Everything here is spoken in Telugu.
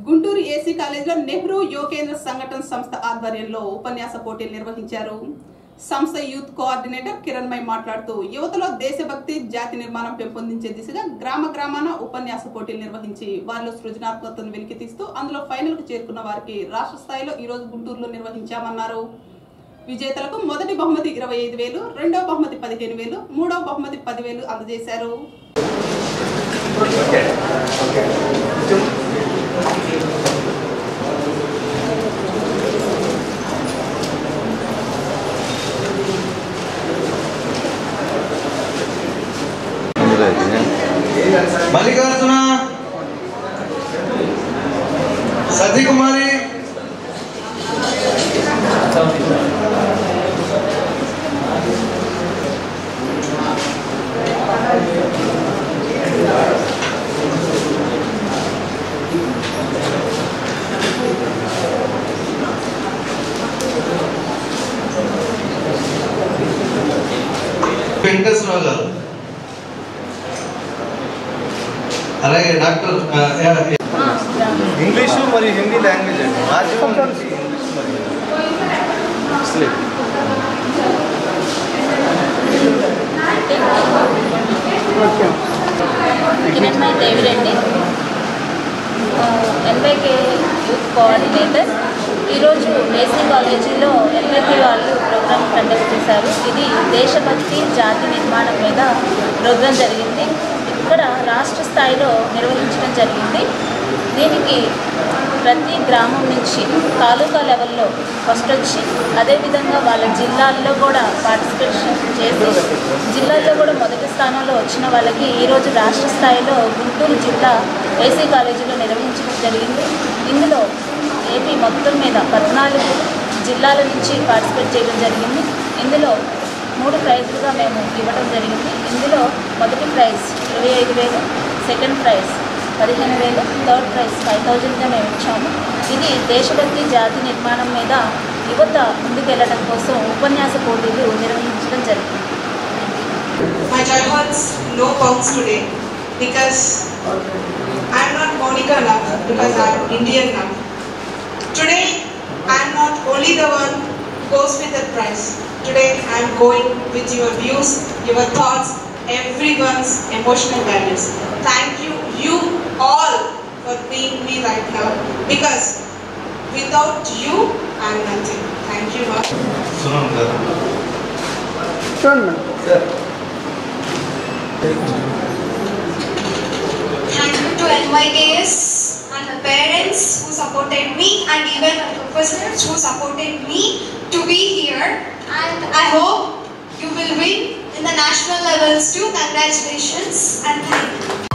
గుంటూరు ఏసీ కాలేజీలో నెహ్రూ యోగేంద్ర సంఘటన సంస్థ ఆధ్వర్యంలో ఉపన్యాస పోటీలు నిర్వహించారు సంస్థ యూత్ కోఆర్డినేటర్ కిరణ్ మై మాట్లాడుతూ యువతలో దేశభక్తి జాతి నిర్మాణం పెంపొందించే దిశగా గ్రామ గ్రామాన ఉపన్యాస పోటీలు నిర్వహించి వారిలో సృజనాత్మకతను వెలికితీస్తూ అందులో ఫైనల్ కు చేరుకున్న వారికి రాష్ట్ర స్థాయిలో ఈ రోజు గుంటూరులో నిర్వహించామన్నారు విజేతలకు మొదటి బహుమతి ఇరవై ఐదు వేలు రెండవ బహుమతి పదిహేను వేలు మూడవ బహుమతి పదివేలు అందజేశారు మల్లికార్జున సతీ కుమారి వెంకటేశ్వరరావు గారు అలాగే డాక్టర్ ఆ, యా- ఇంగ్లీషు మరియు హిందీ లాంగ్వేజ్ అండి మాధ్యమం నుంచి ఇంగ్లీష్ మరియు ముస్లిం Kiranmai Devireddy NYK youth coordinator ఈరోజు ఏసీ కాలేజీలో ఎన్వైకే వాళ్ళు ప్రోగ్రామ్ కండక్ట్ చేశారు ఇది దేశభక్తి జాతి నిర్మాణం మీద ప్రోగ్రాం జరిగింది ఇక్కడ రాష్ట్ర స్థాయిలో నిర్వహించడం జరిగింది దీనికి ప్రతి గ్రామం నుంచి తాలూకా లెవెల్లో ఫస్ట్ వచ్చి అదేవిధంగా వాళ్ళ జిల్లాల్లో కూడా పార్టిసిపేషన్ చేసి జిల్లాల్లో కూడా మొదటి స్థానంలో వచ్చిన వాళ్ళకి ఈరోజు రాష్ట్ర స్థాయిలో గుంటూరు జిల్లా ఏసీ కాలేజీలో నిర్వహించడం జరిగింది ఇందులో ఏపీ మొత్తం మీద పద్నాలుగు జిల్లాల నుంచి పార్టిసిపేట్ చేయడం జరిగింది ఇందులో మూడు ప్రైజులుగా మేము ఇవ్వడం జరిగింది ఇందులో మొదటి ప్రైజ్ ఇరవై ఐదు వేలు సెకండ్ ప్రైజ్ పదిహేను వేలు థర్డ్ ప్రైజ్ ఫైవ్ థౌజండ్గా మేము ఇచ్చాము ఇది దేశభక్తి జాతి నిర్మాణం మీద యువత ముందుకెళ్లడం కోసం ఉపన్యాస పోటీలు నిర్వహించడం జరిగింది My child wants no perks today because I'm not Monica now because I'm Indian now. Today I'm not only the one who goes with the prize. Today I'm going with your views, your thoughts, everyone's emotional values. Thank you, you all, for being me right now because without you I'm nothing. Thank you, ma'am. Suman గారు Thank you to NYKS and the parents who supported me and even the professors who supported me to be here. And I hope you will win in the national levels too. Congratulations and thank you.